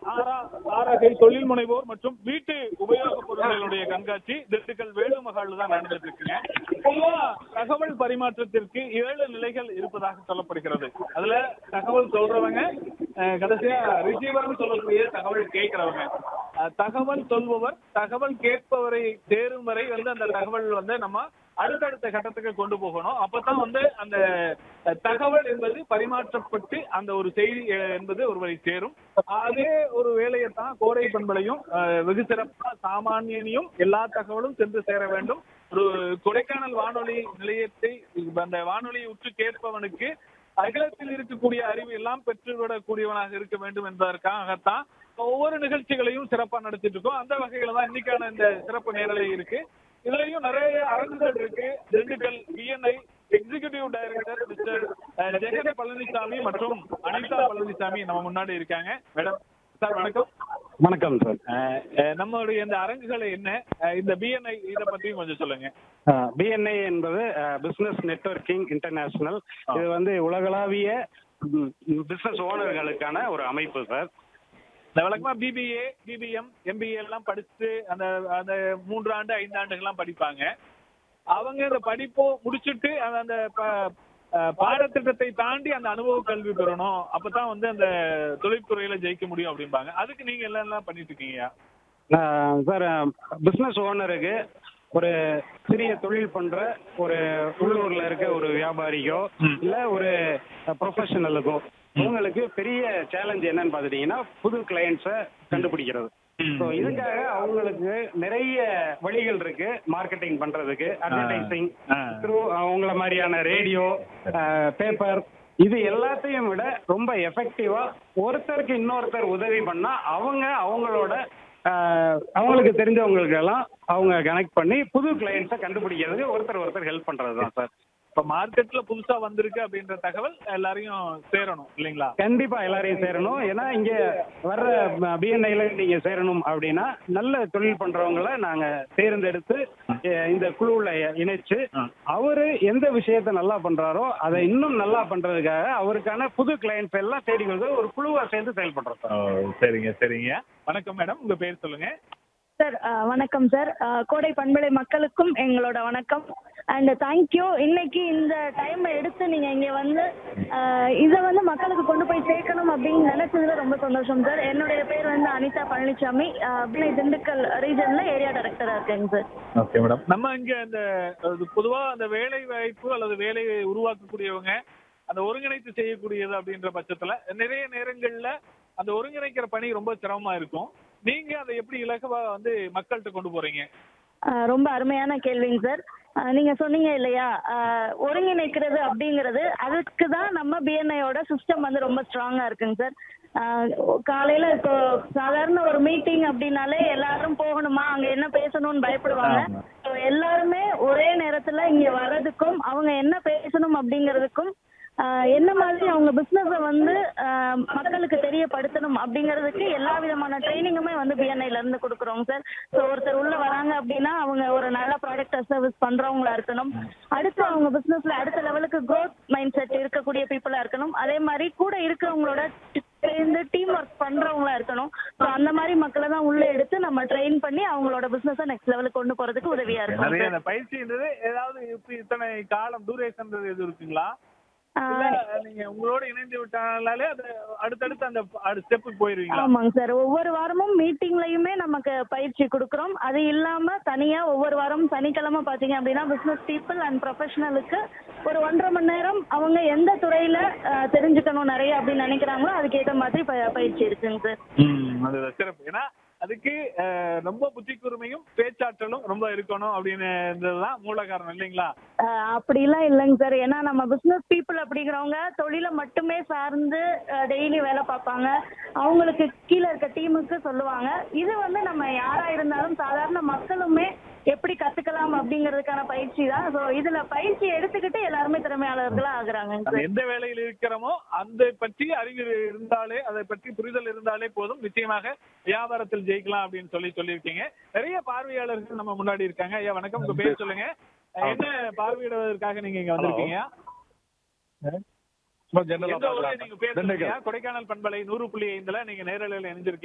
ஆரா ஆரகை தொழில் முனைவோர் மற்றும் வீட்டு உபயோகப் பொருட்களுடைய கண்காட்சி திண்டுக்கல் வேலுமகால் தான் நடந்துட்டு இருக்குங்க பொதுவா தகவல் பரிமாற்றத்திற்கு ஏழு நிலைகள் இருப்பதாக சொல்லப்படுகிறது அதுல தகவல் சொல்றவங்க அஹ், கடைசியா ரிசீவர்னு சொல்லக்கூடிய தகவல் கேட்கிறவங்க அஹ், தகவல் சொல்பவர் தகவல் கேட்பவரை தேரும் வரை வந்து அந்த தகவல் வந்து நம்ம அடுத்தடுத்த கட்டத்துக்கு கொண்டு போகணும் அப்பதான் வந்து அந்த அஹ், தகவல் என்பது பரிமாற்றப்பட்டு அந்த ஒரு செய்தி அஹ், என்பது ஒருவரை சேரும் அதே ஒரு வேலையை தான் கோடை பண்பலையும் அஹ், வெகு சிறப்பா சாமானியனையும் எல்லா தகவலும் சென்று சேர வேண்டும் ஒரு கொடைக்கானல் வானொலி நிலையத்தை அந்த வானொலியை உற்று கேட்பவனுக்கு அகிலத்தில் இருக்கக்கூடிய அறிவு எல்லாம் பெற்றுவிடக்கூடியவனாக இருக்க வேண்டும் என்பதற்காகத்தான் ஒவ்வொரு நிகழ்ச்சிகளையும் சிறப்பா நடத்திட்டு இருக்கோம் அந்த வகையில தான் இன்னைக்கான இந்த சிறப்பு நேரலை இருக்கு இதுலயும் நிறைய அரங்குகள் இருக்கு Dindigul BNI executive director mister Jagan Palanisamy மற்றும் அனிதா பழனிசாமி நம்ம முன்னாடி இருக்காங்க மேடம் சார் வணக்கம் வணக்கம் சார் அஹ், அஹ், நம்மளுடைய இந்த அரங்குகள் என்ன அஹ், இந்த பிஎன்ஐ இத பத்தியும் கொஞ்சம் சொல்லுங்க பிஎன்ஐ என்பது பிசினஸ் நெட்வொர்க்கிங் இன்டர்நேஷனல் இது வந்து உலகளாவிய பிசினஸ் ஓனர்களுக்கான ஒரு அமைப்பு சார் இந்த வழக்கமா பிபிஏ பிபிஎம் எம்பிஏ எல்லாம் படிச்சு அந்த அந்த மூன்று ஆண்டு ஐந்து ஆண்டுகள்லாம் படிப்பாங்க அவங்க இந்த படிப்போ முடிச்சுட்டு அந்த அந்த ப- அஹ் பாடத்திட்டத்தை தாண்டி அந்த அனுபவ கல்வி பெறணும் அப்பதான் வந்து அந்த தொழில்துறையில ஜெயிக்க முடியும் அப்படிம்பாங்க அதுக்கு நீங்க எல்லாம் எல்லாம் பண்ணிட்டு இருக்கீங்க சார் பிசினஸ் ஓனருக்கு ஒரு சிறிய தொழில் பண்ற ஒரு உள்ளூர்ல இருக்க ஒரு வியாபாரிக்கோ ம். இல்ல ஒரு ப்ரொஃபஷனலுக்கோ உங்களுக்கு பெரிய சேலஞ்ச் என்னன்னு பாத்துட்டீங்கன்னா புது கிளையண்ட்ஸை கண்டுபிடிக்கிறது ஸோ இதுக்காக அவங்களுக்கு நிறைய வழிகள் இருக்கு மார்க்கெட்டிங் பண்றதுக்கு அட்வர்டைசிங் ஆ. த்ரூ அவங்கள மாதிரியான ரேடியோ பேப்பர் இது எல்லாத்தையும் விட ரொம்ப எஃபெக்டிவா ஒருத்தருக்கு இன்னொருத்தர் உதவி பண்ணா அவங்க அவங்களோட ஆஹ், அவங்களுக்கு தெரிஞ்சவங்களுக்கு எல்லாம் அவங்க கனெக்ட் பண்ணி புது கிளையண்ட்ஸை கண்டுபிடிக்கிறதுக்கு ஒருத்தர் ஒருத்தர் ஹெல்ப் பண்றது தான் சார் இப்ப மார்க்கெட்ல புதுசா வந்திருக்கு அப்படின்ற தகவல் எல்லாரையும் சேரணும் இல்லைங்களா கண்டிப்பா எல்லாரையும் சேரணும் ஏன்னா இங்க வர்ற பிஎன்ஐல நீங்க சேரணும் அப்படின்னா நல்ல தொழில் பண்றவங்கள நாங்க தேர்ந்தெடுத்து அஹ், இந்த குழுவுல இணைச்சு ஆ. அவரு எந்த விஷயத்த நல்லா பண்றாரோ அதை இன்னும் நல்லா பண்றதுக்காக அவருக்கான புது கிளையண்ட்ஸ் எல்லாம் தேடி வந்து ஒரு குழுவா சேர்ந்து செயல்படுறோம் சார் சரிங்க சரிங்க வணக்கம் மேடம் உங்க பேர் சொல்லுங்க சார் அஹ், வணக்கம் சார் அஹ், கோடை பண்பலை மக்களுக்கும் எங்களோட வணக்கம் அண்ட் தேங்க்யூ இன்னைக்கு இந்த டைம் எடுத்து நீங்க இங்க வந்து அஹ், இதை வந்து மக்களுக்கு கொண்டு போய் சேர்க்கணும் அப்படின்னு நினைச்சதுல ரொம்ப சந்தோஷம் சார் என்னுடைய பேர் வந்து அனிதா பழனிசாமி அஹ், அப்படியே திண்டுக்கல் ரீஜன்ல ஏரியா டைரக்டரா இருக்கேங்க சார் ஓகே மேடம் நம்ம இங்க இந்த அது பொதுவா அந்த வேலை வாய்ப்பு அல்லது வேலையை உருவாக்கக்கூடியவங்க அந்த ஒருங்கிணைத்து செய்யக்கூடியது அப்படின்ற பட்சத்துல நிறைய நேரங்கள்ல அந்த ஒருங்கிணைக்கிற பணி ரொம்ப சிரமமா இருக்கும் நீங்க அதை எப்படி இலகுவா வந்து மக்கள்கிட்ட கொண்டு போறீங்க அஹ், ரொம்ப அருமையான கேள்விங்க சார் அஹ், நீங்க சொன்னீங்க இல்லையா அஹ், ஒருங்கிணைக்கிறது அப்படிங்கிறது அதுக்கு தான் நம்ம பிஎன்ஐயோட சிஸ்டம் வந்து ரொம்ப ஸ்ட்ராங்கா இருக்குங்க சார் அஹ், காலையில இப்போ சாதாரண ஒரு மீட்டிங் அப்படின்னாலே எல்லாரும் போகணுமா அங்க என்ன பேசணும்னு பயப்படுவாங்க ஆமா. So, எல்லாருமே ஒரே நேரத்துல இங்க வர்றதுக்கும் அவங்க என்ன பேசணும் அப்படிங்கிறதுக்கும் ஆஹ் என்ன மாதிரி அவங்க பிசினஸ வந்து ஆஹ் மக்களுக்கு தெரியப்படுத்தணும் அப்படிங்கிறதுக்கு எல்லா விதமான ட்ரைனிங்குமே வந்து பிஎன்ஐல இருந்து கொடுக்குறோங்க சார் ஸோ ஒருத்தர் உள்ள வராங்க அப்படின்னா அவங்க ஒரு நல்ல ப்ராடக்ட் சர்வீஸ் பண்றவங்களா இருக்கணும் அடுத்து அவங்க பிசினஸ்ல அடுத்த லெவலுக்கு growth மைண்ட் செட் இருக்கக்கூடிய பீப்புளா இருக்கணும் அதே மாதிரி கூட இருக்கிறவங்களோட சேர்ந்து டீம் ஒர்க் பண்றவங்களா இருக்கணும் ஸோ அந்த மாதிரி மக்களை தான் உள்ள எடுத்து நம்ம ட்ரெயின் பண்ணி அவங்களோட பிசினஸை நெக்ஸ்ட் லெவலுக்கு கொண்டு போறதுக்கு உதவியா இருக்கும் நிறைய சார். அந்த பயிற்சின்றது ஏதாவது இப்ப இத்தனை காலம் டூரேஷன் எதுவும் இருக்குங்களா இல்ல ஆஹ் நீங்க உங்களோட இணைந்து விட்டாலே அது அடுத்தடுத்து அந்த ஸ்டெப்புக்கு போயிருவீங்களா ஆமாங்க சார் ஒவ்வொரு வாரமும் மீட்டிங்லயுமே நமக்கு பயிற்சி கொடுக்குறோம் அது இல்லாம தனியா ஒவ்வொரு வாரமும் சனிக்கிழமை பாத்தீங்க அப்படின்னா பிசினஸ் பீப்புள் அண்ட் ப்ரொஃபஷனலுக்கு ஒரு ஒன்றரை மணி நேரம் அவங்க எந்த துறையில அஹ், தெரிஞ்சுக்கணும் நிறைய அப்படின்னு நினைக்கிறாங்களோ அதுக்கேற்ற மாதிரி ப- பயிற்சி இருக்குங்க சார் ம், அது சிறப்பு ஏன்னா அதுக்கு அஹ், ரொம்ப புத்தி கூர்மையும் பேச்சாற்றலும் ரொம்ப இருக்கணும் அப்படின்றதுதான் மூல காரணம் இல்லைங்களா அஹ், அப்படிலாம் இல்லைங்க சார் ஏன்னா நம்ம பிசினஸ் பீப்புள் அப்படிங்கிறவங்க தொழிலை மட்டுமே சார்ந்து டெய்லி வேலை பார்ப்பாங்க அவங்களுக்கு கீழே இருக்க டீமுக்கு சொல்லுவாங்க இது வந்து நம்ம யாரா இருந்தாலும் சாதாரண மக்களுமே எப்படி கத்துக்கலாம் அப்படிங்கிறதுக்கான பயிற்சி தான் ஸோ இதுல பயிற்சி எடுத்துக்கிட்டு எல்லாருமே திறமையாளர்களா ஆகுறாங்க நம்ம சார் எந்த வேலையில் இருக்கிறோமோ அதை பற்றி அறிவு இருந்தாலே அதை பற்றி புரிதல் இருந்தாலே போதும் நிச்சயமாக வியாபாரத்தில் ஜெயிக்கலாம் அப்படின்னு சொல்லி சொல்லியிருக்கீங்க நிறைய பார்வையாளர்கள் நம்ம முன்னாடி இருக்காங்க ஐயா வணக்கம் உங்க பேர் சொல்லுங்க என்ன பார்வையிடுவதற்காக நீங்க இங்க வந்திருக்கீங்க சும்மா general ஆ எந்த ஊரு பார்க்கலாம். நீங்க பேர் திண்டுக்கல். சொல்லுங்க கொடைக்கானல் பண்பலை நூறு புள்ளி ஐந்துல நீங்க நேரலையில் இணைஞ்சிருக்கீங்க